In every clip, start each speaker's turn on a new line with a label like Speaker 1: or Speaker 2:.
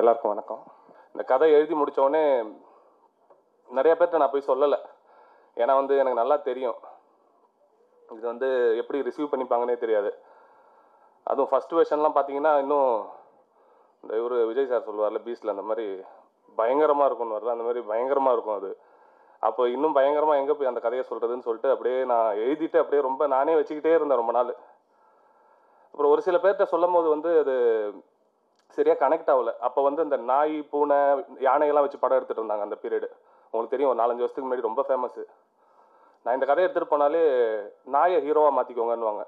Speaker 1: எல்லாருக்கும் வணக்கம் இந்த கதை எழுதி முடிச்ச உடனே நிறைய பேர்கிட்ட நான் போய் சொல்லலை ஏன்னா வந்து எனக்கு நல்லா தெரியும் இது வந்து எப்படி ரிசீவ் பண்ணிப்பாங்கன்னே தெரியாது அதுவும் ஃபர்ஸ்ட் வெர்ஷன்லாம் பார்த்தீங்கன்னா இன்னும் இந்த இவர் விஜய் சார் சொல்லுவார்ல பீஸ்டில் அந்த மாதிரி பயங்கரமாக இருக்கும்னு வரல அந்த மாதிரி பயங்கரமாக இருக்கும் அது அப்போ இன்னும் பயங்கரமாக எங்கே போய் அந்த கதையை சொல்கிறதுன்னு சொல்லிட்டு அப்படியே நான் எழுதிட்டு அப்படியே ரொம்ப நானே வச்சுக்கிட்டே இருந்தேன் ரொம்ப நாள் அப்புறம் ஒரு சில பேர்கிட்ட சொல்லும் போது வந்து அது சரியாக கனெக்ட் ஆகல அப்போ வந்து இந்த நாய் பூனை யானையெல்லாம் வச்சு படம் எடுத்துகிட்டு இருந்தாங்க அந்த பீரியடு உங்களுக்கு தெரியும் ஒரு நாலஞ்சு வருஷத்துக்கு முன்னாடி ரொம்ப ஃபேமஸ் நான் இந்த கதையை எடுத்துகிட்டு போனாலே நாயை ஹீரோவாக மாற்றிக்கோங்கன்னுவாங்க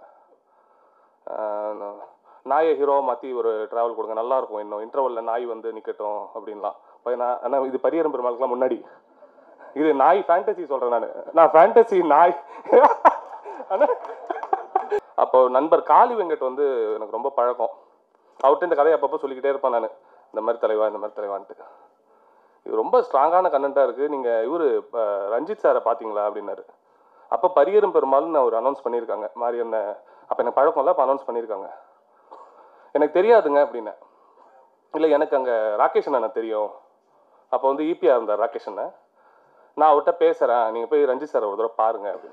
Speaker 1: ஆஹ் நாயை ஹீரோவாக மாற்றி ஒரு ட்ராவல் கொடுங்க நல்லா இருக்கும் இன்னும் இன்டர்வலில் நாய் வந்து நிற்கட்டும் அப்படின்லாம் இப்போ நான் ஆனால் இது பரியரம் பெருமாளுக்குலாம் முன்னாடி இது நாய் ஃபேண்டசி சொல்கிறேன் நான் நான் ஃபேண்டசி நாய் ஆனால் அப்போ நண்பர் காளி வெங்கட் வந்து எனக்கு ரொம்ப பழக்கம் அவர்கிட்ட இந்த கதையை அப்பப்போ சொல்லிக்கிட்டே இருப்பேன் நான் இந்த மாதிரி தலைவா இந்த மாதிரி தலைவான்ட்டு இது ரொம்ப ஸ்ட்ராங்கான கண்டென்ட்டாக இருக்குது நீங்கள் இவர் ரஞ்சித் சாரை பார்த்தீங்களா அப்படின்னாரு அப்போ பரியரும் பெருமாள்னு அவர் அனௌன்ஸ் பண்ணியிருக்காங்க மாதிரி என்ன அப்போ எனக்கு பழக்கம் இல்லை அப்போ அனௌன்ஸ் பண்ணியிருக்காங்க எனக்கு தெரியாதுங்க அப்படின்னேன் இல்லை எனக்கு அங்கே ராகேஷ் அண்ணனை தெரியும் அப்போ வந்து ஈபிஆர் இருந்தார் ராகேஷ் அண்ணன் நான் அவர்கிட்ட பேசுகிறேன் நீங்கள் போய் ரஞ்சித் சார் ஒரு தடவை பாருங்க அப்படின்னு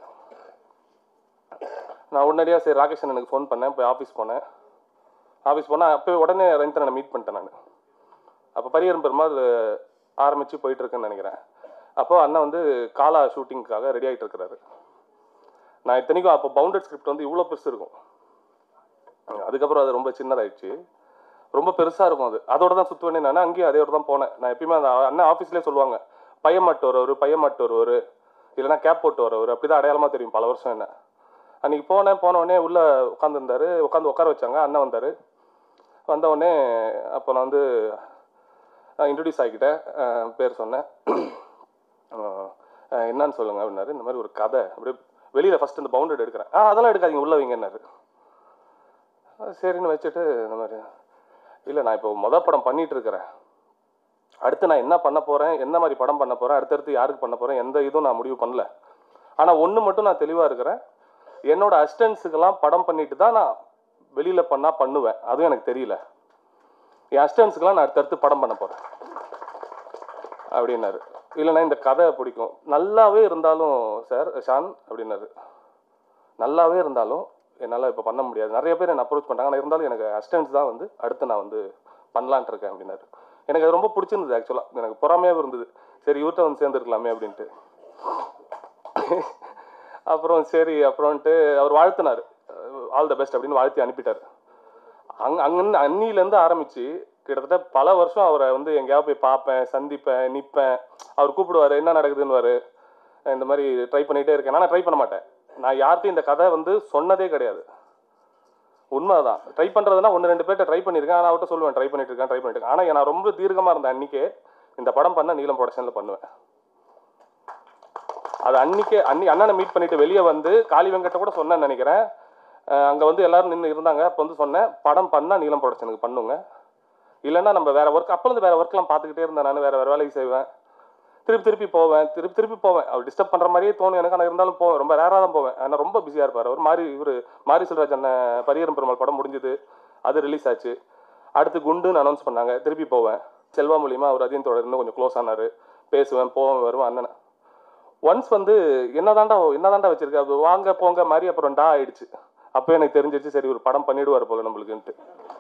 Speaker 1: நான் உடனடியாக சரி ராகேஷ் அண்ணனுக்கு ஃபோன் பண்ணேன் போய் ஆஃபீஸ் போனேன் ஆஃபீஸ் போனால் அப்போ உடனே ரஞ்சித் அண்ணனை மீட் பண்ணிட்டேன் நான் அப்போ பரியரும் பெருமாள் ஆரம்பித்து போயிட்டுருக்குன்னு நினைக்கிறேன் அப்போ அண்ணன் வந்து காலா ஷூட்டிங்க்காக ரெடி ஆகிட்டு இருக்கிறாரு நான் இத்தனைக்கும் அப்போ பவுண்டட் ஸ்கிரிப்ட் வந்து இவ்வளோ பெருசு இருக்கும் அதுக்கப்புறம் அது ரொம்ப சின்னதாயிடுச்சு ரொம்ப பெருசாக இருக்கும் அது அதோட தான் சுற்றுவேனே நான் அங்கேயும் அதோட தான் போனேன் நான் எப்பயுமே அந்த அண்ணன் ஆஃபீஸ்லேயே சொல்லுவாங்க பையன் மாட்டு வரவர் பையன் மாட்டு வருவார் இல்லைன்னா கேப் போட்டு வரவர் அப்படி தான் அடையாளமாக தெரியும் பல வருஷம் என்ன அன்றைக்கி போனேன் போன உடனே உள்ளே உட்காந்துருந்தாரு உட்காந்து உட்கார வச்சாங்க அண்ணன் வந்தார் வந்த உடனே அப்போ நான் வந்து இன்ட்ரடியூஸ் ஆகிக்கிட்டேன் அஹ் பேர் சொன்னேன் அஹ் அஹ் என்னன்னு சொல்லுங்க அப்படின்னாரு இந்த மாதிரி ஒரு கதை அப்படியே வெளியில் ஃபஸ்ட்டு இந்த பவுண்டட் எடுக்கிறேன் ஆ அதெல்லாம் எடுக்காதீங்க உள்ள வைங்கன்னாரு அஹ் சரின்னு வச்சுட்டு இந்த மாதிரி இல்லை நான் இப்போ மொதல் படம் பண்ணிட்டு இருக்கிறேன் அடுத்து நான் என்ன பண்ண போகிறேன் என்ன மாதிரி படம் பண்ண போகிறேன் அடுத்தடுத்து யாருக்கு பண்ண போகிறேன் எந்த இதுவும் நான் முடிவு பண்ணல ஆனால் ஒன்று மட்டும் நான் தெளிவாக இருக்கிறேன் என்னோட அசிஸ்டன்ஸுக்கெல்லாம் படம் பண்ணிட்டு தான் நான் வெளியில் பண்ணால் பண்ணுவேன் அதுவும் எனக்கு தெரியல என் அசிஸ்டன்ஸுக்கெல்லாம் நான் அடுத்தடுத்து படம் பண்ண போகிறேன் அப்படின்னாரு இல்லைன்னா இந்த கதை பிடிக்கும் நல்லாவே இருந்தாலும் சார் ஷான் அப்படின்னாரு நல்லாவே இருந்தாலும் என்னால் இப்போ பண்ண முடியாது நிறைய பேர் என்னை அப்ரோச் பண்ணுறாங்க ஆனால் இருந்தாலும் எனக்கு அசிஸ்டன்ஸ் தான் வந்து அடுத்து நான் வந்து பண்ணலான்ட்டு இருக்கேன் அப்படின்னாரு எனக்கு அது ரொம்ப பிடிச்சிருந்தது ஆக்சுவலாக எனக்கு பொறாமையாகவும் இருந்தது சரி இவர்கிட்ட வந்து சேர்ந்துருக்கலாமே அப்படின்ட்டு அப்புறம் சரி அப்புறம்ட்டு அவர் வாழ்த்தினார் ஆல் த பெஸ்ட் அப்படின்னு வாழ்த்தி அனுப்பிட்டார் அங் அங்கன்னு அன்னிலேருந்து ஆரம்பித்து கிட்டத்தட்ட பல வருஷம் அவரை வந்து எங்கேயாவது போய் பார்ப்பேன் சந்திப்பேன் நிற்பேன் அவர் கூப்பிடுவார் என்ன நடக்குதுன்னு இந்த மாதிரி ட்ரை பண்ணிகிட்டே இருக்கேன் நான் ட்ரை பண்ண மாட்டேன் நான் யார்கிட்டையும் இந்த கதை வந்து சொன்னதே கிடையாது உண்மைதான் ட்ரை பண்ணுறதுனா ஒன்று ரெண்டு பேர்ட்ட ட்ரை பண்ணியிருக்கேன் ஆனால் அவர்கிட்ட சொல்லுவேன் ட்ரை பண்ணிட்டு இருக்கேன் ட்ரை பண்ணிட்டு இருக்கேன் ஆனால் நான் ரொம்ப தீர்க்கமாக இருந்தேன் அன்றைக்கே இந்த படம் பண்ண நீலம் ப்ரொடக்ஷனில் பண்ணுவேன் அது அன்னைக்கே அன்னி அண்ணனை மீட் பண்ணிட்டு வெளியே வந்து காளி வெங்கட்ட கூட சொன்னேன்னு நினைக்கிறேன் அங்கே வந்து எல்லாரும் நின்று இருந்தாங்க அப்போ வந்து சொன்னேன் படம் பண்ணால் நீலம் ப்ரொடக்ஷனுக்கு பண்ணுங்க இல்லைன்னா நம்ம வேற ஒர்க் அப்போலேருந்து வேற ஒர்க்லாம் பார்த்துக்கிட்டே இருந்தேன் நான் வேற வேற வேலைக்கு செய்வேன் திருப்பி திருப்பி போவேன் திருப்பி திருப்பி போவேன் அவர் டிஸ்டர்ப் பண்ணுற மாதிரியே தோணும் எனக்கு ஆனால் இருந்தாலும் போவேன் ரொம்ப ரேராக தான் போவேன் ஆனால் ரொம்ப பிஸியாக இருப்பார் அவர் மாதிரி இவர் மாரி செல்வராஜ் அண்ணன் பரியரம் பெருமாள் படம் முடிஞ்சுது அது ரிலீஸ் ஆச்சு அடுத்து குண்டுன்னு அனௌன்ஸ் பண்ணாங்க திருப்பி போவேன் செல்வா மூலியமாக அவர் அதையும் தொடர் இன்னும் கொஞ்சம் க்ளோஸ் ஆனார் பேசுவேன் போவேன் வருவேன் அண்ணனை ஒன்ஸ் வந்து என்னதாண்டா என்னதாண்டா வச்சிருக்க அது வாங்க போங்க மாதிரி அப்புறம் டா ஆயிடுச்சு அப்போ எனக்கு தெரிஞ்சிருச்சு சரி ஒரு படம் பண்ணிடுவார் போல நம்மளுக்குன்ட்டு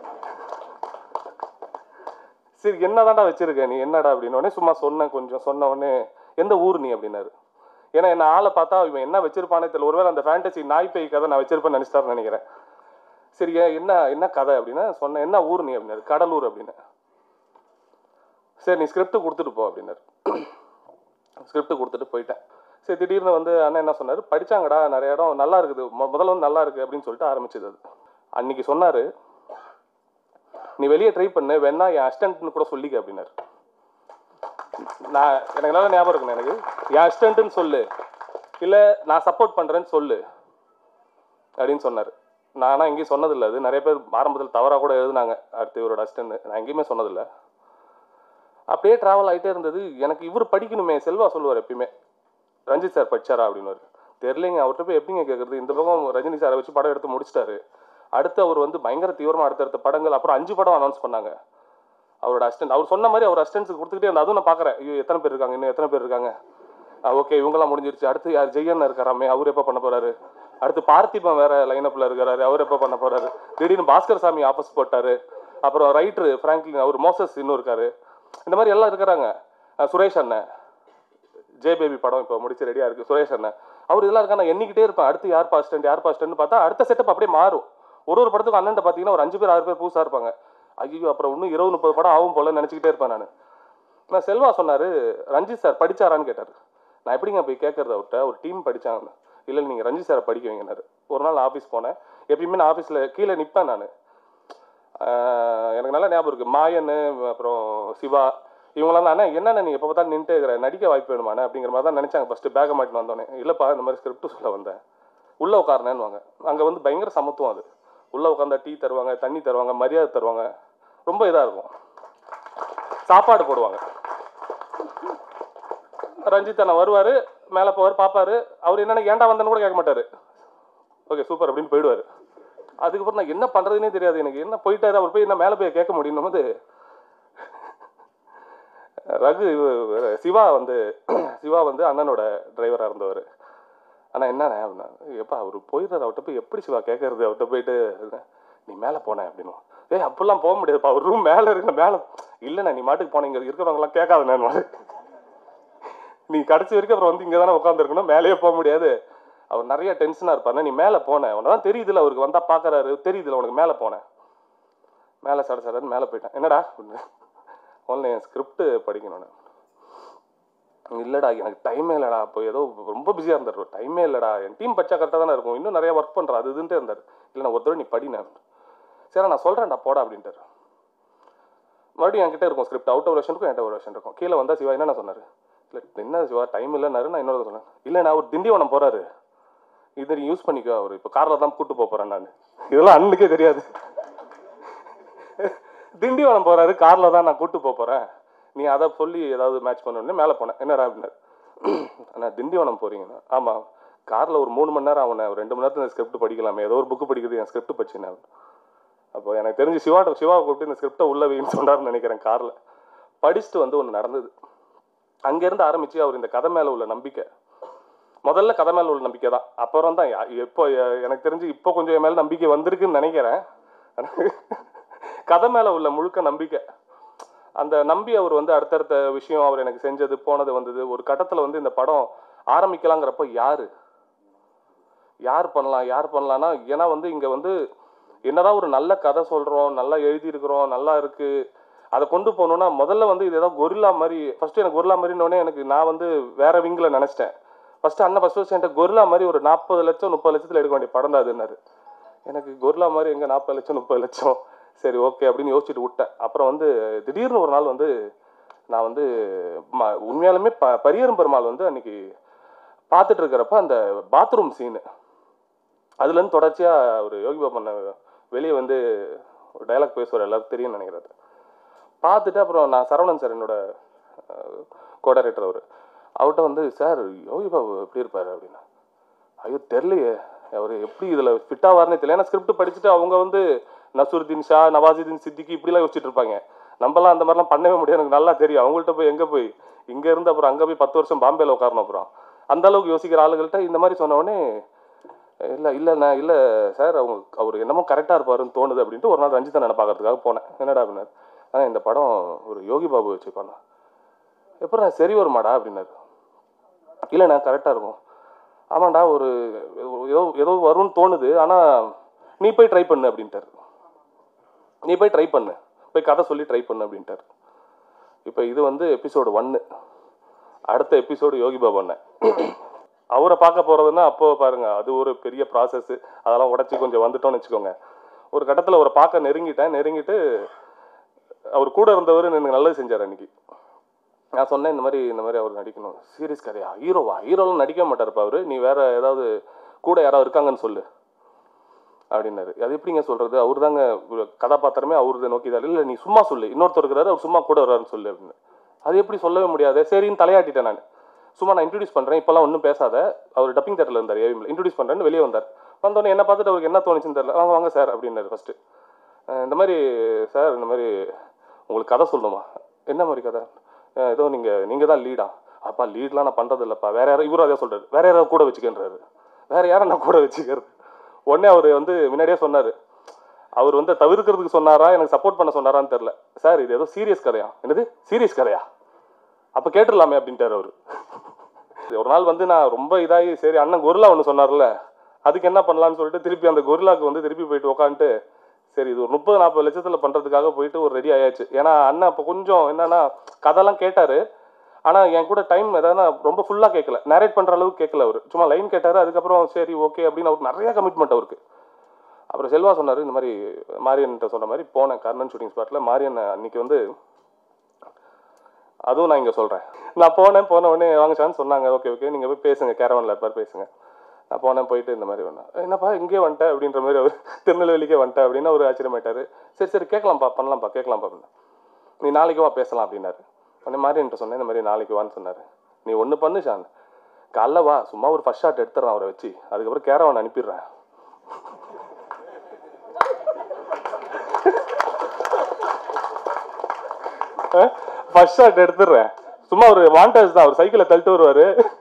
Speaker 1: சரி என்னதாண்டா வச்சிருக்க நீ என்னடா அப்படின்னு உடனே சும்மா சொன்னேன் கொஞ்சம் சொன்ன உடனே எந்த ஊர் நீ அப்படின்னாரு ஏன்னா என்ன ஆளை பார்த்தா இவன் என்ன வச்சிருப்பானே தெரியல ஒருவேளை அந்த ஃபேண்டசி நாய் பேய் கதை நான் வச்சிருப்பேன்னு நினைச்சிட்டாருன்னு நினைக்கிறேன் சரி ஏன் என்ன என்ன கதை அப்படின்னா சொன்னேன் என்ன ஊர் நீ அப்படின்னாரு கடலூர் அப்படின்னு சரி நீ ஸ்கிரிப்ட் கொடுத்துட்டு போ அப்படின்னாரு ஸ்கிரிப்ட் கொடுத்துட்டு போயிட்டேன் சரி திடீர்னு வந்து அண்ணன் என்ன சொன்னார் படிச்சாங்கடா நிறைய இடம் நல்லா இருக்குது மொ- முதல்ல வந்து நல்லா இருக்கு அப்படின்னு சொல்லிட்டு ஆரம்பிச்சது அது அன்னைக்கு சொன்னாரு நீ வெளியே ட்ரை பண்ணு வேணா என் அசிஸ்டன்ட்னு கூட சொல்லிக்க அப்படின்னாரு நான் எனக்கு நல்லா ஞாபகம் இருக்குண்ணே எனக்கு என் அசிஸ்டன்ட்னு சொல்லு இல்லை நான் சப்போர்ட் பண்ணுறேன்னு சொல்லு அப்படின்னு சொன்னார் நானா எங்கேயும் சொன்னதில்லை அது நிறைய பேர் ஆரம்பத்தில் தவறாக கூட எழுதுனாங்க அடுத்து இவரோட அசிஸ்டன்ட் நான் எங்கேயுமே சொன்னதில்லை அப்படியே ட்ராவல் ஆகிட்டே இருந்தது எனக்கு இவர் படிக்கணுமே செல்வா சொல்லுவார் எப்பயுமே ரஞ்சித் சார் படிச்சாரா அப்படின்னு தெரிலைங்க அவர்கிட்ட போய் எப்படிங்க கேட்குறது இந்த பக்கம் ரஜினி சாரை வச்சு படம் எடுத்து முடிச்சிட்டாரு அடுத்து அவர் வந்து பயங்கர தீவிரமாக அடுத்தடுத்த படங்கள் அப்புறம் அஞ்சு படம் அனௌன்ஸ் பண்ணாங்க அவரோட அசிஸ்டன்ட் அவர் சொன்ன மாதிரி அவர் அசிஸ்டன்ஸுக்கு கொடுத்துக்கிட்டே இருந்தா அதுவும் நான் பார்க்குறேன் ஐயோ எத்தனை பேர் இருக்காங்க இன்னும் எத்தனை பேர் இருக்காங்க ஓகே இவங்கெல்லாம் முடிஞ்சிருச்சு அடுத்து யார் ஜெயன் இருக்காராமே அவர் எப்போ பண்ண போறாரு அடுத்து பார்த்திபன் வேற லைனப்ல இருக்கிறாரு அவர் எப்போ பண்ண போறாரு திடீர்னு பாஸ்கர் சாமி ஆஃபீஸ் போட்டாரு அப்புறம் ரைட்டர் ஃப்ராங்க்லின் அவர் மோசஸ் இன்னும் இருக்காரு இந்த மாதிரி எல்லாம் இருக்கிறாங்க அஹ் சுரேஷ் அண்ணன் ஜே பேபி படம் இப்போ முடிச்சு ரெடியா இருக்கு சுரேஷ் அண்ணன் அவர் இதெல்லாம் இருக்கா நான் எண்ணிக்கிட்டே இருப்பேன் அடுத்து யார் பாஸ்டன்ட் யார் பாஸ்டன்ட் பார்த்தா அடுத்த செட்டப் அப்படியே மாறும் ஒரு ஒரு படத்துக்கும் அண்ணன் பார்த்தீங்கன்னா ஒரு அஞ்சு பேர் ஆறு பேர் புதுசாக இருப்பாங்க ஐயோ அப்புறம் இன்னும் இருபது முப்பது படம் ஆகும் போல நினச்சிக்கிட்டே இருப்பேன் நான் நான் செல்வா சொன்னார் ரஞ்சித் சார் படிச்சாரான்னு கேட்டார் நான் எப்படிங்க போய் கேட்கறது அவர்கிட்ட ஒரு டீம் படிச்சாங்க இல்லை நீங்கள் ரஞ்சித் சாரை படிக்க வைங்கனாரு ஒரு நாள் ஆஃபீஸ் போனேன் எப்பயுமே நான் ஆஃபீஸில் கீழே நிற்பேன் நான் எனக்கு நல்லா ஞாபகம் இருக்குது மாயன் அப்புறம் சிவா இவங்களாம் அண்ணா என்னென்ன நீங்கள் எப்போ பார்த்தாலும் நின்றுட்டே இருக்கிற நடிக்க வாய்ப்பு வேணுமாண்ணே அப்படிங்கிற மாதிரி தான் நினச்சாங்க ஃபஸ்ட்டு பேக்கை மாட்டின்னு வந்தோடனே இல்லைப்பா இந்த மாதிரி ஸ்கிரிப்ட் சொல்ல வந்தேன் உள்ளே உட்காரணேன்னுவாங்க அங்கே வந்து பயங்கர சமத்துவம் அது உள்ளே உட்காந்தா டீ தருவாங்க தண்ணி தருவாங்க மரியாதை தருவாங்க ரொம்ப இதாக இருக்கும் சாப்பாடு போடுவாங்க ரஞ்சித் அண்ணா வருவார் மேலே போவார் பார்ப்பாரு அவர் என்னென்ன ஏன்டா வந்தேன்னு கூட கேட்க மாட்டார் ஓகே சூப்பர் அப்படின்னு போயிடுவார் அதுக்கப்புறம் நான் என்ன பண்ணுறதுனே தெரியாது எனக்கு என்ன போயிட்டாரு அவர் போய் என்ன மேலே போய் கேட்க முடியும் போது ரகு இவ- சிவா வந்து சிவா வந்து அண்ணனோட டிரைவராக இருந்தவர் ஆனால் என்னண்ணே அப்படின்னா எப்பா அவர் போயிடுறாரு அவர்கிட்ட போய் எப்படி சிவா கேட்கறது அவர்கிட்ட போயிட்டு நீ மேலே போனேன் அப்படின்னு ஏய் அப்படிலாம் போக முடியாதுப்பா அவர் ரூம் மேலே இருக்கு மேலே இல்லைண்ணே நீ மாட்டுக்கு போனீங்க இருக்கிறவங்களாம் கேட்காதுண்ணே நீ கடைசி வரைக்கும் அப்புறம் வந்து இங்கே தானே உட்காந்துருக்கணும் மேலேயே போக முடியாது அவர் நிறைய டென்ஷனாக இருப்பாருண்ணே நீ மேலே போனேன் உனக்கு தான் தெரியுதுல அவருக்கு வந்தால் பார்க்குறாரு தெரியுதுல உனக்கு மேலே போனேன் மேலே சட சடன்னு மேலே போயிட்டேன் என்னடா ஒன்ல என் ஸ்கிரிப்ட் படிக்கணும் இல்லைடா எனக்கு டைமே இல்லைடா அப்போ ஏதோ ரொம்ப பிஸியாக இருந்தார் டைமே இல்லைடா என் டீம் படிச்சா கரெக்டாக தானே இருக்கும் இன்னும் நிறைய ஒர்க் பண்ணுறா அது இதுன்ட்டு இருந்தார் இல்லை நான் ஒரு தடவை நீ படினேன் சரி நான் சொல்கிறேன்டா போடா அப்படின்ட்டார் மறுபடியும் என்கிட்ட இருக்கும் ஸ்கிரிப்ட் அவுட் ஒரு வருஷன் இருக்கும் என்கிட்ட ஒரு வருஷன் இருக்கும் கீழே வந்தால் சிவா என்ன சொன்னார் இல்லை என்ன சிவா டைம் இல்லைன்னாரு நான் இன்னொரு சொன்னேன் இல்லை நான் ஒரு திண்டிவனம் போகிறாரு இது நீ யூஸ் பண்ணிக்கோ அவர் இப்போ காரில் தான் கூட்டு போக போகிறேன் நான் இதெல்லாம் அண்ணுக்கே தெரியாது திண்டிவனம் போறாரு கார்ல தான் நான் கூட்டு போக போறேன் நீ அதை சொல்லி ஏதாவது மேட்ச் பண்ணணும்னு மேலே போனேன் என்னடா அப்படின்னாரு அண்ணா திண்டிவனம் போறீங்கண்ணா ஆமா கார்ல ஒரு மூணு மணி நேரம் ஆகுனே ஒரு ரெண்டு மணி நேரத்துல ஸ்கிரிப்ட் படிக்கலாமே ஏதோ ஒரு புக்கு படிக்கிறது என் ஸ்கிரிப்ட் படிச்சுனேன் அப்போ எனக்கு தெரிஞ்சு சிவாட்ட சிவாவை கூப்பிட்டு இந்த ஸ்கிரிப்டை உள்ள வைன்னு சொன்னார்னு நினைக்கிறேன் கார்ல படிச்சுட்டு வந்து ஒன்று நடந்தது அங்கேருந்து ஆரம்பிச்சு அவர் இந்த கதை மேல உள்ள நம்பிக்கை முதல்ல கதை மேல உள்ள நம்பிக்கை தான் அப்புறம் தான் யா- இப்போ எ- எனக்கு தெரிஞ்சு இப்போ கொஞ்சம் என் மேல நம்பிக்கை வந்திருக்குன்னு நினைக்கிறேன் கதை மேல உள்ள முழுக்க நம்பிக்கை அந்த நம்பி அவர் வந்து அடுத்தடுத்த விஷயம் அவர் எனக்கு செஞ்சது போனது வந்தது ஒரு கட்டத்துல வந்து இந்த படம் ஆரம்பிக்கலாங்கிறப்ப யாரு யார் பண்ணலாம் யார் பண்ணலாம்னா ஏன்னா வந்து இங்க வந்து என்னதான் ஒரு நல்ல கதை சொல்றோம் நல்லா எழுதியிருக்கிறோம் நல்லா இருக்கு அதை கொண்டு போகணும்னா முதல்ல வந்து இது ஏதோ கொரில்லா மாதிரி ஃபர்ஸ்ட் எனக்கு கொரில்லா மாதிரினோடனே எனக்கு நான் வந்து வேற விங்கில் நினைச்சிட்டேன் ஃபர்ஸ்ட் அண்ணன் ஃபர்ஸ்ட் ஃபர்ஸ்ட் என்கிட்ட கொரில்லா மாதிரி ஒரு நாற்பது லட்சம் முப்பது லட்சத்தில் எடுக்க வேண்டிய படம் தான் அதுன்னாரு எனக்கு கொரில்லா மாதிரி எங்க நாற்பது லட்சம் முப்பது லட்சம் சரி ஓகே அப்படின்னு யோசிச்சுட்டு விட்டேன் அப்புறம் வந்து திடீர்னு ஒரு நாள் வந்து நான் வந்து ம- உண்மையாலுமே ப பரியரும் பெருமாள் வந்து அன்னைக்கு பார்த்துட்டு இருக்கிறப்ப அந்த பாத்ரூம் சீனு அதுலேருந்து தொடர்ச்சியாக ஒரு யோகி பாபன் வெளியே வந்து ஒரு டைலாக் பேசுவார் எல்லாருக்கும் தெரியும்னு நினைக்கிறது பார்த்துட்டு அப்புறம் நான் சரவணன் சார் என்னோட கோ டைரக்டர் அவர் அவர்கிட்ட வந்து சார் யோகி பாபு எப்படி இருப்பார் அப்படின்னா ஐயோ தெரிலையே அவர் எப்படி இதில் ஃபிட் ஆவார்னே தெரியல ஏன்னா ஸ்கிரிப்ட் படிச்சுட்டு அவங்க வந்து நசுருதீன் ஷா நவாசுதீன் சித்திக்கு இப்படிலாம் யோசிச்சுட்டு இருப்பாங்க நம்மலாம் அந்த மாதிரிலாம் பண்ணவே முடியாது எனக்கு நல்லா தெரியும் அவங்கள்ட்ட போய் எங்கே போய் இங்கே இருந்து அப்புறம் அங்கே போய் பத்து வருஷம் பாம்பேல உட்காரணும் அப்புறம் அந்த அளவுக்கு யோசிக்கிற ஆளுகள்கிட்ட இந்த மாதிரி சொன்ன உடனே இல்லை இல்லைண்ணா இல்லை சார் அவங்க அவர் என்னமோ கரெக்டாக இருப்பாருன்னு தோணுது அப்படின்ட்டு ஒரு நாள் ரஞ்சித் அண்ணனை பார்க்கறதுக்காக போனேன் என்னடா அப்படின்னாரு ஆனால் இந்த படம் ஒரு யோகி பாபு வச்சு பண்ணா எப்போ நான் சரி வருமாடா அப்படின்னாரு இல்லைண்ணா கரெக்டாக இருக்கும் ஆமாண்டா ஒரு ஏதோ ஏதோ வரும்னு தோணுது ஆனால் நீ போய் ட்ரை பண்ணு அப்படின்ட்டாரு நீ போய் ட்ரை பண்ணு போய் கதை சொல்லி ட்ரை பண்ணு அப்படின்ட்டாரு இப்போ இது வந்து எபிசோடு ஒன்று அடுத்த எபிசோடு யோகி பாபு அண்ணன் அவரை பார்க்க போகிறதுன்னா அப்போ பாருங்க அது ஒரு பெரிய ப்ராசஸ் அதெல்லாம் உடச்சி கொஞ்சம் வந்துட்டோம்னு வச்சுக்கோங்க ஒரு கட்டத்தில் அவரை பார்க்க நெருங்கிட்டேன் நெருங்கிட்டு அவர் கூட இருந்தவர் எனக்கு நல்லது செஞ்சார் அன்னைக்கு நான் சொன்னேன் இந்த மாதிரி இந்த மாதிரி அவர் நடிக்கணும் சீரியஸ் கதையா ஹீரோவா ஹீரோலாம் நடிக்க மாட்டாருப்பா அவரு நீ வேற ஏதாவது கூட யாராவது இருக்காங்கன்னு சொல்லு அப்படின்னாரு அது எப்படிங்க சொல்றது அவர் தாங்க கதாபாத்திரமே அவரது நோக்கி தான் இல்லை நீ சும்மா சொல்லு இன்னொருத்தர் இருக்கிறாரு அவர் சும்மா கூட வர்றாருன்னு சொல்லு அப்படின்னு அது எப்படி சொல்லவே முடியாது சரின்னு தலையாட்டிட்டேன் நான் சும்மா நான் இன்ட்ரடியூஸ் பண்ணுறேன் இப்போல்லாம் ஒன்றும் பேசாத அவர் டப்பிங் தேட்டரில் இருந்தார் ஏவிஎம்ல இன்ட்ரடியூஸ் பண்ணுறேன்னு வெளியே வந்தார் வந்தோடனே என்ன பார்த்துட்டு அவருக்கு என்ன தோணுச்சுன்னு தெரியல வாங்க வாங்க சார் அப்படின்னாரு ஃபஸ்ட்டு இந்த மாதிரி சார் இந்த மாதிரி உங்களுக்கு கதை சொல்லணுமா என்ன மாதிரி கதை அஹ் ஏதோ நீங்கள் நீங்கள் தான் லீடா அப்பா லீட்லாம் நான் பண்ணுறது இல்லைப்பா வேற யாரும் இவரும் அதே சொல்கிறாரு வேற யாராவது கூட வச்சுக்கின்றாரு வேற யாரை நான் கூட வச்சுக்கிறது உடனே அவர் வந்து முன்னாடியே சொன்னார் அவர் வந்து தவிர்க்கிறதுக்கு சொன்னாரா எனக்கு சப்போர்ட் பண்ண சொன்னாரான்னு தெரில சார் இது ஏதோ சீரியஸ் கதையா என்னது சீரியஸ் கதையா அப்போ கேட்டுடலாமே அப்படின்ட்டார் அவர் ஒரு நாள் வந்து நான் ரொம்ப இதாகி சரி அண்ணன் கொரில்லா ஒன்று சொன்னார்ல அதுக்கு என்ன பண்ணலாம்னு சொல்லிட்டு திருப்பி அந்த கொரில்லாக்கு வந்து திருப்பி போயிட்டு உட்காந்துட்டு சரி இது ஒரு முப்பது நாற்பது லட்சத்தில் பண்ணுறதுக்காக போயிட்டு ஒரு ரெடி ஆயாச்சு ஏன்னா அண்ணன் இப்போ கொஞ்சம் என்னன்னா கதைலாம் கேட்டார் ஆனால் என் கூட டைம் எதாவது நான் ரொம்ப ஃபுல்லாக கேட்கல நேரேட் பண்ணுற அளவுக்கு கேட்கல அவர் சும்மா லைன் கேட்டார் அதுக்கப்புறம் சரி ஓகே அப்படின்னு அவருக்கு நிறைய கமிட்மெண்ட் அவருக்கு அப்புறம் செல்வா சொன்னார் இந்த மாதிரி மாரியன்ட்ட சொன்ன மாதிரி போனேன் கர்ணன் ஷூட்டிங் ஸ்பாட்டில் மாரியன் அன்னைக்கு வந்து அதுவும் நான் இங்கே சொல்கிறேன் நான் போனேன் போன உடனே வாங்க சான்னு சொன்னாங்க ஓகே ஓகே நீங்கள் போய் பேசுங்க கேரவனில் இருப்பார் பேசுங்க நான் போனேன் போயிட்டு இந்த மாதிரி ஒன்று என்னப்பா இங்கே வந்துட்டேன் அப்படின்ற மாதிரி அவர் திருநெல்வேலிக்கே வந்துட்டேன் அப்படின்னு அவர் ஆச்சரியமாயிட்டாரு சரி சரி கேட்கலாம்ப்பா பண்ணலாம்ப்பா கேட்கலாம்ப்பா அப்படின்னு நீ நாளைக்கு வா பேசலாம் அப்படின்னாரு உடனே மாரியன்ட்ட சொன்னேன் இந்த மாதிரி நாளைக்கு வான்னு சொன்னார் நீ ஒன்று பண்ணு ஷான் காலைல வா சும்மா ஒரு ஃபர்ஸ்ட் ஷாட் எடுத்துறேன் அவரை வச்சு அதுக்கப்புறம் கேரவன் அனுப்பிடுறேன் ஃபர்ஸ்ட் ஷாட் எடுத்துடுறேன் சும்மா ஒரு மாண்டேஜ் தான் அவர் சைக்கிளை தள்ளிட்டு வருவாரு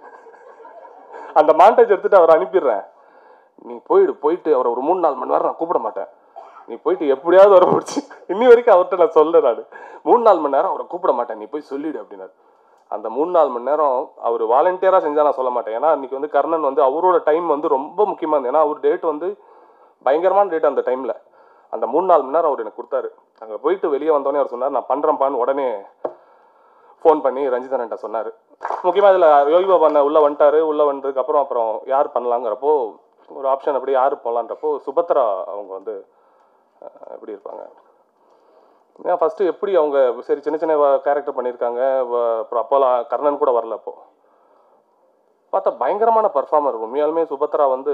Speaker 1: அந்த மாண்டேஜ் எடுத்துட்டு அவரை அனுப்பிடுறேன் நீ போயிடு போயிட்டு அவரை ஒரு மூணு நாலு மணி நேரம் நான் கூப்பிட மாட்டேன் நீ போயிட்டு எப்படியாவது வர முடிச்சு இன்னி வரைக்கும் அவர்கிட்ட நான் சொல்ல நான் மூணு நாலு மணி நேரம் அவரை கூப்பிட மாட்டேன் நீ போய் சொல்லிடு அப்படின்னாரு அந்த மூணு நாலு மணி நேரம் அவர் வாலண்டியராக செஞ்சா நான் சொல்ல மாட்டேன் ஏன்னா அன்னைக்கு வந்து கர்ணன் வந்து அவரோட டைம் வந்து ரொம்ப முக்கியமாக இருந்தது ஏன்னா அவர் டேட் வந்து பயங்கரமான டேட் அந்த டைமில் அந்த மூணு நாலு மணி நேரம் அவர் எனக்கு கொடுத்தாரு அங்கே போயிட்டு வெளியே வந்தோடனே அவர் சொன்னார் நான் பண்ணுறேன்ப்பான்னு உடனே ஃபோன் பண்ணி ரஞ்சிதன்ட்ட சொன்னார் முக்கியமாக இதில் யோகி பாபா அண்ணன் உள்ளே வந்துட்டாரு உள்ளே வந்ததுக்கு அப்புறம் அப்புறம் யார் பண்ணலாங்கிறப்போ ஒரு ஆப்ஷன் அப்படி யார் போகலான்றப்போ சுபத்ரா அவங்க வந்து அஹ், எப்படி இருப்பாங்க ஏன் ஃபஸ்ட்டு எப்படி அவங்க சரி சின்ன சின்ன கேரக்டர் பண்ணியிருக்காங்க வ- அப்புறம் அப்போலாம் கர்ணன் கூட வரல அப்போ பார்த்தா பயங்கரமான பர்ஃபார்மர் உண்மையாலுமே சுபத்ரா வந்து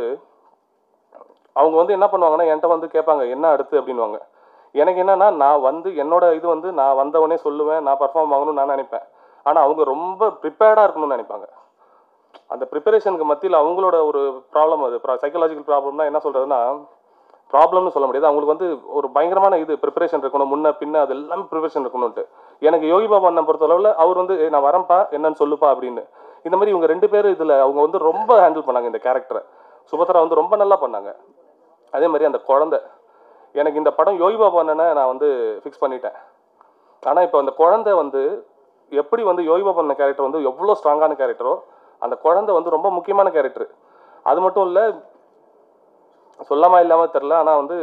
Speaker 1: அவங்க வந்து என்ன பண்ணுவாங்கன்னா என்கிட்ட வந்து கேட்பாங்க என்ன அடுத்து அப்படின்வாங்க எனக்கு என்னன்னா நான் வந்து என்னோட இது வந்து நான் வந்தவனே சொல்லுவேன் நான் பர்ஃபார்ம் ஆகணும்னு நான் நினைப்பேன் ஆனால் அவங்க ரொம்ப ப்ரிப்பேர்டாக இருக்கணும்னு நினைப்பாங்க அந்த ப்ரிப்பரேஷனுக்கு மத்தியில் அவங்களோட ஒரு ப்ராப்ளம் அது சைக்கலாஜிக்கல் ப்ராப்ளம்னா என்ன சொல்கிறதுனா ப்ராப்ளம்னு சொல்ல முடியாது அவங்களுக்கு வந்து ஒரு பயங்கரமான இது ப்ரிப்பரேஷன் இருக்கணும் முன்ன பின்ன அது எல்லாமே ப்ரிப்பரேஷன் இருக்கணும்ட்டு எனக்கு யோகி பாபா அண்ணன் பொறுத்தளவில் அவர் வந்து "ஏய், நான் வரேன்ப்பா என்னன்னு சொல்லுப்பா அப்படின்னு இந்த மாதிரி இவங்க ரெண்டு பேரும் இதில் அவங்க வந்து ரொம்ப ஹேண்டில் பண்ணாங்க இந்த கேரக்டரை சுபத்ரா வந்து ரொம்ப நல்லா பண்ணாங்க அதே மாதிரி அந்த குழந்தை எனக்கு இந்த படம் யோகி பாபா அண்ணனை நான் வந்து ஃபிக்ஸ் பண்ணிட்டேன் ஆனால் இப்போ அந்த குழந்தை வந்து எப்படி வந்து யோகி பாபா அண்ணன் கேரக்டர் வந்து எவ்வளோ ஸ்ட்ராங்கான கேரக்டரோ அந்த குழந்தை வந்து ரொம்ப முக்கியமான கேரக்டர் அது மட்டும் இல்லை சொல்லாமா இல்லாமல் தெரில ஆனால் வந்து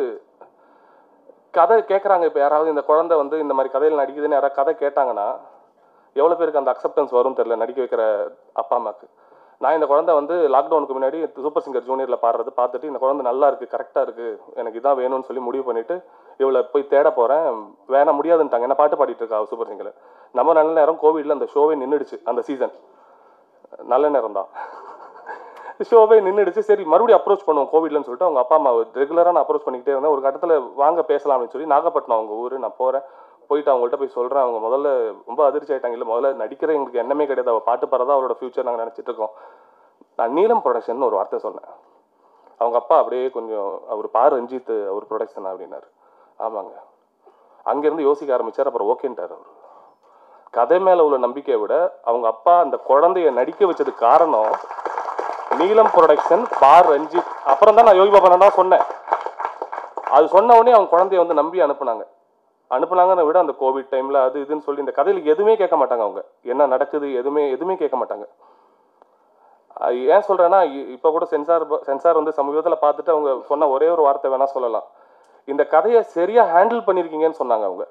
Speaker 1: கதை கேட்குறாங்க இப்போ யாராவது இந்த குழந்தை வந்து இந்த மாதிரி கதையில் நடிக்குதுன்னு யாராவது கதை கேட்டாங்கன்னா எவ்வளோ பேருக்கு அந்த அக்செப்டன்ஸ் வரும் தெரில நடிக்க வைக்கிற அப்பா அம்மாக்கு நான் இந்த குழந்தை வந்து லாக்டவுனுக்கு முன்னாடி சூப்பர் சிங்கர் ஜூனியரில் பாடுறது பார்த்துட்டு இந்த குழந்தை நல்லா இருக்குது கரெக்டாக இருக்குது எனக்கு இதான் வேணும்னு சொல்லி முடிவு பண்ணிவிட்டு இவளை போய் தேட போகிறேன் வேணாம் முடியாதுன்ட்டாங்க என்ன பாட்டு பாடிட்டு இருக்கா சூப்பர் சிங்கர் நம்ம நல்ல நேரம் கோவிட்ல அந்த ஷோவே நின்றுடுச்சு அந்த சீசன் நல்ல நேரம் தான் ஷோவே நின்றுடுச்சு சரி மறுபடியும் அப்ரோச் பண்ணுவோம் கோவிட்லன்னு சொல்லிட்டு அவங்க அப்பா அம்மா ரெகுலராக நான் அப்ரோச் பண்ணிக்கிட்டே இருந்தேன் ஒரு கட்டத்தில் வாங்க பேசலாம் அப்படின்னு சொல்லி நாகப்பட்டினம் அவங்க ஊர் நான் போகிறேன் போயிட்டு அவங்கள்ட்ட போய் சொல்கிறேன் அவங்க முதல்ல ரொம்ப அதிர்ச்சி ஆயிட்டாங்க இல்லை முதல்ல நடிக்கிற எங்களுக்கு எண்ணமே கிடையாது அவள் பாட்டு பாடுறதா அவரோட ஃபியூச்சர் நாங்கள் நினச்சிட்டு இருக்கோம் நான் நீலம் ப்ரொடக்ஷன் ஒரு வார்த்தை சொன்னேன் அவங்க அப்பா அப்படியே கொஞ்சம் அவர் பார் ரஞ்சித் அவர் ப்ரொடக்ஷன் அப்படின்னாரு ஆமாங்க அங்கேருந்து யோசிக்க ஆரம்பிச்சார் அப்புறம் ஓகேன்ட்டார் அவர் கதை மேலே உள்ள நம்பிக்கையை விட அவங்க அப்பா அந்த குழந்தைய நடிக்க வச்சதுக்கு காரணம் நீலம் ப்ரொடக்ஷன் பார் ரஞ்சித் அப்புறம் தான் நான் யோகி பாபா தான் சொன்னேன் அது சொன்ன உடனே அவங்க குழந்தைய வந்து நம்பி அனுப்புனாங்க அனுப்புனாங்கன்னு விட அந்த கோவிட் டைமில் அது இதுன்னு சொல்லி இந்த கதையில் எதுவுமே கேட்க மாட்டாங்க அவங்க என்ன நடக்குது எதுவுமே எதுவுமே கேட்க மாட்டாங்க அது ஏன் சொல்கிறேன்னா இப்போ கூட சென்சார் ப- சென்சார் வந்து சமீபத்தில் பார்த்துட்டு அவங்க சொன்ன ஒரே ஒரு வார்த்தை வேணால் சொல்லலாம் இந்த கதையை சரியாக ஹேண்டில் பண்ணியிருக்கீங்கன்னு சொன்னாங்க அவங்க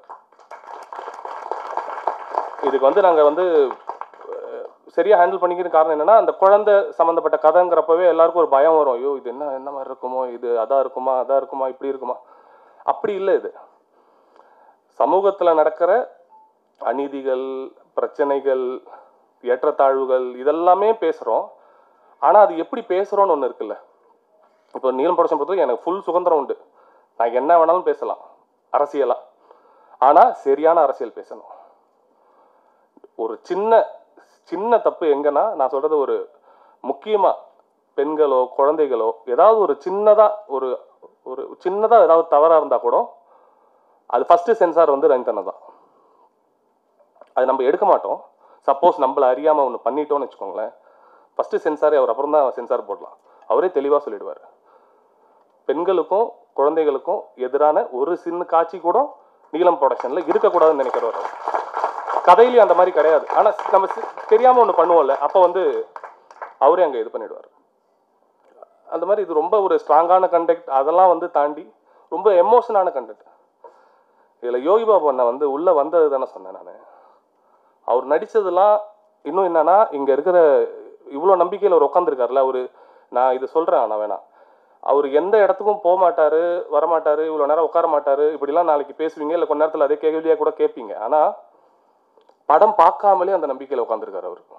Speaker 1: இதுக்கு வந்து நாங்கள் வந்து அஹ், சரியா ஹேண்டில் பண்ணிக்கிற காரணம் என்னன்னா அந்த குழந்தை சம்மந்தப்பட்ட கதைங்கிறப்பவே எல்லாருக்கும் ஒரு பயம் வரும் ஐயோ இது என்ன என்ன மாதிரி இருக்குமோ இது அதான் இருக்குமா அதான் இருக்குமா இப்படி இருக்குமா அப்படி இல்லை இது சமூகத்தில் நடக்கிற அநீதிகள் பிரச்சனைகள் ஏற்றத்தாழ்வுகள் இதெல்லாமே பேசுகிறோம் ஆனால் அது எப்படி பேசுகிறோன்னு ஒன்று இருக்குல்ல இப்போ நீலம் ப்ரொடக்ஷன் பொறுத்தவரைக்கும் எனக்கு ஃபுல் சுதந்திரம் உண்டு நான் என்ன வேணாலும் பேசலாம் அரசியலாக ஆனால் சரியான அரசியல் பேசணும் ஒரு சின்ன சின்ன தப்பு எங்கன்னா நான் சொல்றது ஒரு முக்கியமா பெண்களோ குழந்தைகளோ ஏதாவது ஒரு சின்னதா ஒரு ஒரு சின்னதா ஏதாவது தவறா இருந்தா கூட அது ஃபர்ஸ்ட் சென்சார் வந்து ரஞ்சனை தான் அது நம்ம எடுக்க மாட்டோம் சப்போஸ் நம்மள அறியாமல் ஒன்று பண்ணிட்டோம்னு வச்சுக்கோங்களேன் ஃபஸ்ட்டு சென்சாரே அவர் அப்புறம் தான் சென்சார் போடலாம் அவரே தெளிவாக சொல்லிடுவார் பெண்களுக்கும் குழந்தைகளுக்கும் எதிரான ஒரு சின்ன காட்சி கூட நீலம் ப்ரொடக்ஷனில் இருக்கக்கூடாதுன்னு நினைக்கிறவர் அவர். கதையிலையும் அந்த மாதிரி கிடையாது ஆனால் நம்ம சி- தெரியாம ஒன்று பண்ணுவோம்ல அப்போ வந்து அவரே அங்கே இது பண்ணிடுவார் அந்த மாதிரி இது ரொம்ப ஒரு ஸ்ட்ராங்கான கண்டெக்ட் அதெல்லாம் வந்து தாண்டி ரொம்ப எமோஷனான கண்டெக்ட் இதில் யோகி பாபு அண்ணா வந்து உள்ளே வந்தது தானே சொன்னேன் நான் அவர் நடித்ததெல்லாம் இன்னும் என்னன்னா இங்கே இருக்கிற இவ்வளோ நம்பிக்கையில் அவர் உட்காந்துருக்காருல அவர் நான் இது சொல்கிறேன் ஆனால் வேணாம் அவர் எந்த இடத்துக்கும் போக மாட்டாரு வரமாட்டாரு இவ்வளோ நேரம் உட்கார மாட்டாரு இப்படிலாம் நாளைக்கு பேசுவீங்க இல்லை கொஞ்ச நேரத்தில் அதே கேள்வியாக கூட கேட்பீங்க ஆனால் படம் பார்க்காமலே அந்த நம்பிக்கையில் உட்காந்துருக்காரு அவர்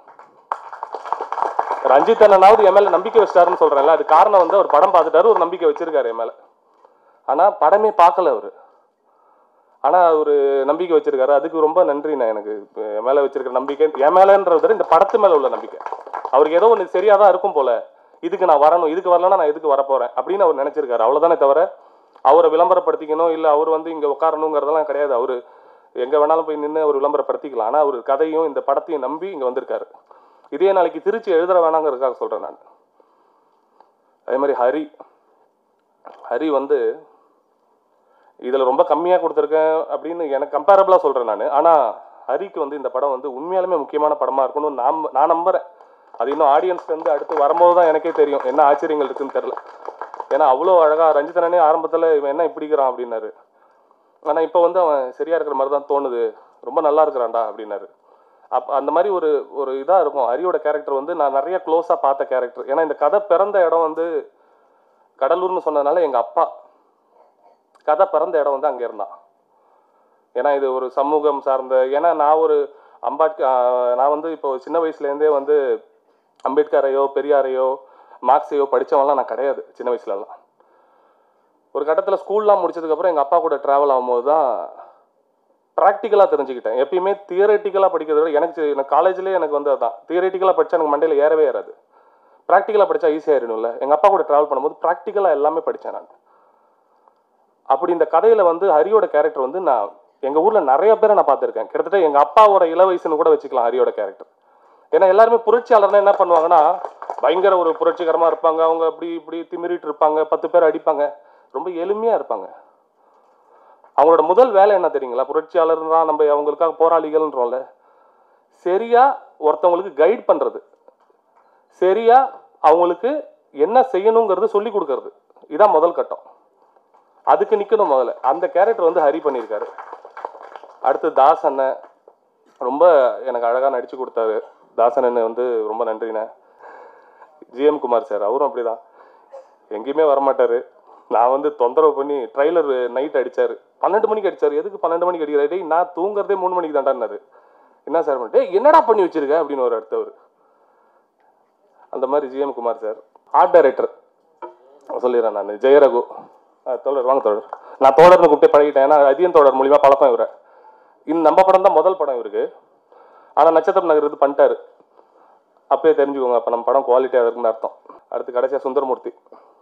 Speaker 1: ரஞ்சித் அண்ணனாவது என் மேல நம்பிக்கை வச்சிட்டாருன்னு சொல்றேன்ல அது காரணம் வந்து அவர் படம் பார்த்துட்டாரு ஒரு நம்பிக்கை வச்சிருக்காரு என் மேல ஆனா படமே பார்க்கல அவரு ஆனா ஒரு நம்பிக்கை வச்சிருக்காரு அதுக்கு ரொம்ப நன்றிண்ணா எனக்கு இப்ப என் மேல வச்சிருக்கிற நம்பிக்கை என் மேலன்றத விட இந்த படத்து மேல உள்ள நம்பிக்கை அவருக்கு ஏதோ ஒன்று சரியாதான் இருக்கும் போல இதுக்கு நான் வரணும் இதுக்கு வரலன்னா நான் இதுக்கு வரப்போறேன் அப்படின்னு அவர் நினைச்சிருக்காரு அவ்வளவுதானே தவிர அவரை விளம்பரப்படுத்திக்கணும் இல்ல அவர் வந்து இங்க உட்காரணுங்கிறதெல்லாம் கிடையாது அவரு எங்க வேணாலும் போய் நின்று அவர் விளம்பரப்படுத்திக்கலாம் ஆனா அவர் கதையும் இந்த படத்தையும் நம்பி இங்க வந்திருக்காரு இதே நாளைக்கு திருச்சி எழுதுற வேணாங்கிறதுக்காக சொல்றேன் நான் அதே மாதிரி ஹரி ஹரி வந்து இதுல ரொம்ப கம்மியா கொடுத்துருக்கேன் அப்படின்னு எனக்கு கம்பேரபிளா சொல்றேன் நான் ஆனா ஹரிக்கு வந்து இந்த படம் வந்து உண்மையாலுமே முக்கியமான படமா இருக்கணும் நான் நான் நம்புறேன் அது இன்னும் ஆடியன்ஸ்ல இருந்து அடுத்து வரும்போது தான் எனக்கே தெரியும் என்ன ஆச்சரியங்கள் இருக்குன்னு தெரியல ஏன்னா அவ்வளோ அழகா ரஞ்சிதனே ஆரம்பத்துல இவன் என்ன இப்படிக்கிறான் அப்படின்னாரு ஆனா இப்போ வந்து அவன் சரியா இருக்கிற மாதிரி தான் தோணுது ரொம்ப நல்லா இருக்கிறான்டா அப்படின்னாரு அப் அந்த மாதிரி ஒரு ஒரு இதா இருக்கும் ஹரியோட கேரக்டர் வந்து நான் நிறைய க்ளோஸா பார்த்த கேரக்டர் ஏன்னா இந்த கதை பிறந்த இடம் வந்து கடலூர்னு சொன்னதுனால எங்க அப்பா கதை பிறந்த இடம் வந்து அங்கே இருந்தான் ஏன்னா இது ஒரு சமூகம் சார்ந்த ஏன்னா நான் ஒரு அம்பாட் ஆஹ் நான் வந்து இப்போ சின்ன வயசுலேருந்தே வந்து அம்பேத்கரையோ பெரியாரையோ மார்க்ஸையோ படிச்சவன்லாம் நான் கிடையாது சின்ன வயசுலலாம் ஒரு கட்டத்தில் ஸ்கூல்லாம் முடிச்சதுக்கப்புறம் எங்கள் அப்பா கூட ட்ராவல் ஆகும்போது தான் ப்ராக்டிக்கலாக தெரிஞ்சுக்கிட்டேன் எப்பயுமே தியரட்டிக்கலாக படிக்கிறத விட எனக்கு சி- எனக்கு காலேஜ்லேயே எனக்கு வந்து அதான் தியரட்டிக்கலாக படித்தா எனக்கு மண்டையில் ஏறவே ஏறாது ப்ராக்டிக்கலாக படித்தா ஈஸியாகிடும்ல எங்கள் அப்பா கூட ட்ராவல் பண்ணும்போது ப்ராக்டிக்கலாக எல்லாமே படித்தேன் நான் அப்படி இந்த கதையில வந்து ஹரியோட கேரக்டர் வந்து நான் எங்க ஊர்ல நிறைய பேரை நான் பார்த்திருக்கேன் கிட்டத்தட்ட எங்க அப்பாவோட இள வயசுன்னு கூட வச்சுக்கலாம் ஹரியோட கேரக்டர் ஏன்னா எல்லாருமே புரட்சியாளர்னா என்ன பண்ணுவாங்கன்னா பயங்கர ஒரு புரட்சிகரமா இருப்பாங்க அவங்க அப்படி இப்படி திமிரிட்டு இருப்பாங்க பத்து பேர் அடிப்பாங்க ரொம்ப எளிமையா இருப்பாங்க அவங்களோட முதல் வேலை என்ன தெரியுங்களா புரட்சியாளர்னா நம்ம அவங்களுக்காக போராளிகள்ன்றோம்ல சரியா ஒருத்தவங்களுக்கு கைட் பண்றது சரியா அவங்களுக்கு என்ன செய்யணுங்கிறது சொல்லி கொடுக்கறது இதான் முதல் கட்டம் அதுக்கு நிக்கணும் முதல்ல அந்த கேரக்டர் வந்து ஹரி பண்ணியிருக்காரு அடுத்து தாஸ் அண்ணன் ரொம்ப எனக்கு அழகா நடிச்சு கொடுத்தாரு தாசன் அண்ணன் வந்து ரொம்ப நன்றிண்ணே ஜிஎம் குமார் சார் அவரும் அப்படிதான் எங்கேயுமே வரமாட்டாரு நான் வந்து தொந்தரவு பண்ணி ட்ரைலர் நைட் அடிச்சாரு பன்னெண்டு மணிக்கு அடிச்சாரு எதுக்கு பன்னெண்டு மணிக்கு அடிக்கிறாரு டேய் நான் தூங்குறதே மூணு மணிக்கு தாண்டான்னாரு என்ன சார் பண்ண டேய் என்னடா பண்ணி வச்சிருக்க அப்படின்னு ஒரு அடுத்தவர் அந்த மாதிரி GM Kumar sir art director சொல்லிடுறேன் நான் ஜெயரகு ஆ, தோழர் வாங்க தோழர் நான் தோழர்னு கூப்பிட்டு பழகிட்டேன் ஏன்னா அதியன் தோழர் மூலியமா பழக்கம் இவரை இந்த நம்ம படம் தான் முதல் படம் இவருக்கு ஆனால் நட்சத்திரம் நகர் இது பண்ணிட்டாரு அப்பயே தெரிஞ்சுக்கோங்க அப்போ நம்ம படம் குவாலிட்டியாக இருக்குன்னு அர்த்தம் அடுத்து கடைசியாக சுந்தரமூர்த்தி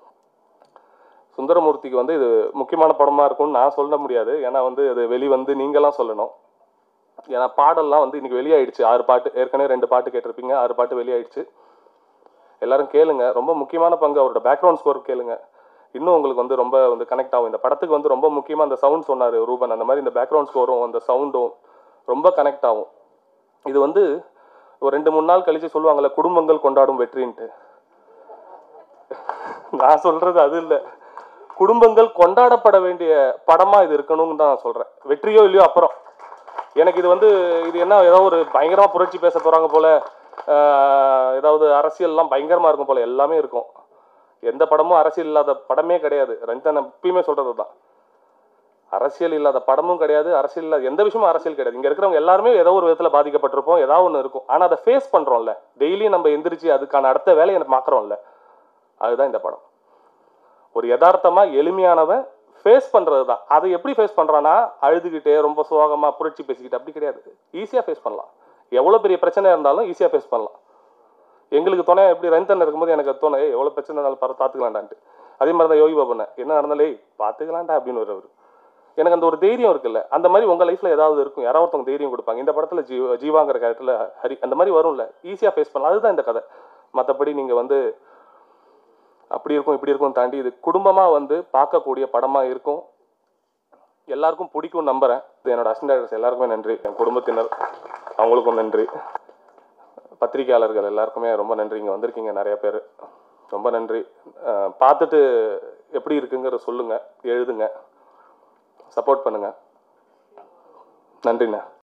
Speaker 1: சுந்தரமூர்த்திக்கு வந்து இது முக்கியமான படமா இருக்கும்னு நான் சொல்ல முடியாது ஏன்னா வந்து அது வெளிவந்து நீங்களாம் சொல்லணும் ஏன்னா பாடல்லாம் வந்து இன்னைக்கு வெளியாயிடுச்சு ஆறு பாட்டு ஏற்கனவே ரெண்டு பாட்டு கேட்டிருப்பீங்க ஆறு பாட்டு வெளியாயிடுச்சு எல்லாரும் கேளுங்க ரொம்ப முக்கியமான பங்கு அவரோட பேக்ரவுண்ட் ஸ்கோர் கேளுங்க இன்னும் உங்களுக்கு வந்து ரொம்ப வந்து கனெக்ட் ஆகும் இந்த படத்துக்கு வந்து ரொம்ப முக்கியமா அந்த சவுண்ட் சொன்னாரு ரூபன் அந்த மாதிரி இந்த பேக்ரவுண்ட் ஸ்கோரும் அந்த சவுண்டும் ரொம்ப கனெக்ட் ஆகும் இது வந்து ஒரு ரெண்டு மூணு நாள் கழிச்சு சொல்லுவாங்கல்ல குடும்பங்கள் கொண்டாடும் வெற்றின்ட்டு நான் சொல்றது அது இல்ல குடும்பங்கள் கொண்டாடப்பட வேண்டிய படமா இது இருக்கணும்னு தான் நான் சொல்றேன் வெற்றியோ இல்லையோ அப்புறம் எனக்கு இது வந்து இது என்ன ஏதோ ஒரு பயங்கரமா புரட்சி பேச போறாங்க போல ஆஹ் ஏதாவது அரசியல்லாம் பயங்கரமா இருக்கும் போல எல்லாமே இருக்கும் எந்த படமும் அரசியல் இல்லாத படமே கிடையாது ரஞ்சன் எப்பயுமே சொல்றது தான் அரசியல் இல்லாத படமும் கிடையாது அரசியல் இல்லாத எந்த விஷயமும் அரசியல் கிடையாது இங்க இருக்கிறவங்க எல்லாருமே ஏதோ ஒரு விதத்துல பாதிக்கப்பட்டிருப்போம் ஏதாவது ஒன்று இருக்கும் ஆனா அதை ஃபேஸ் பண்றோம்ல டெய்லி நம்ம எந்திரிச்சு அதுக்கான அடுத்த வேலையை மாக்குறோம்ல அதுதான் இந்த படம் ஒரு யதார்த்தமா எளிமையானவன் ஃபேஸ் பண்றது தான் அதை எப்படி ஃபேஸ் பண்றான்னா அழுதுகிட்டே ரொம்ப சோகமா புரட்சி பேசிக்கிட்டு அப்படி கிடையாது ஈஸியா ஃபேஸ் பண்ணலாம் எவ்வளவு பெரிய பிரச்சனை இருந்தாலும் ஈஸியா ஃபேஸ் பண்ணலாம் எங்களுக்கு துணை எப்படி ரஞ்சன் இருக்கும்போது எனக்கு அது தோணும் ஏய் எவ்வளவு பிரச்சனை இருந்தாலும் பர பார்த்துக்கலாம்டான்ட்டு அதே மாதிரி தான் யோகி பாபுண்ணே என்ன நடந்தாலே "ஏய், பார்த்துக்கலாம்டா அப்படின்னு வருவார் எனக்கு அந்த ஒரு தைரியம் இருக்குல்ல அந்த மாதிரி உங்க லைஃப்ல ஏதாவது இருக்கும் யாராவது ஒருத்தவங்க தைரியம் கொடுப்பாங்க இந்த படத்துல ஜீவா ஜீவாங்கிற கேரக்டர்ல ஹரி அந்த மாதிரி வரும்ல ஈஸியா ஃபேஸ் பண்ணலாம் அதுதான் இந்த கதை மற்றபடி நீங்க வந்து அப்படி இருக்கும் இப்படி இருக்கும் தாண்டி இது குடும்பமா வந்து பார்க்கக்கூடிய படமா இருக்கும் எல்லாருக்கும் பிடிக்கும் நம்புறேன் இது என்னோட அசிஸ்டன்ட் எல்லாருக்குமே நன்றி என் குடும்பத்தினர் அவங்களுக்கும் நன்றி பத்திரிகையாளர்கள் எல்லாருக்குமே ரொம்ப நன்றி இங்கே வந்திருக்கீங்க நிறைய பேர் ரொம்ப நன்றி அஹ் பார்த்துட்டு எப்படி இருக்குங்கிறத சொல்லுங்க எழுதுங்க சப்போர்ட் பண்ணுங்க நன்றிண்ணா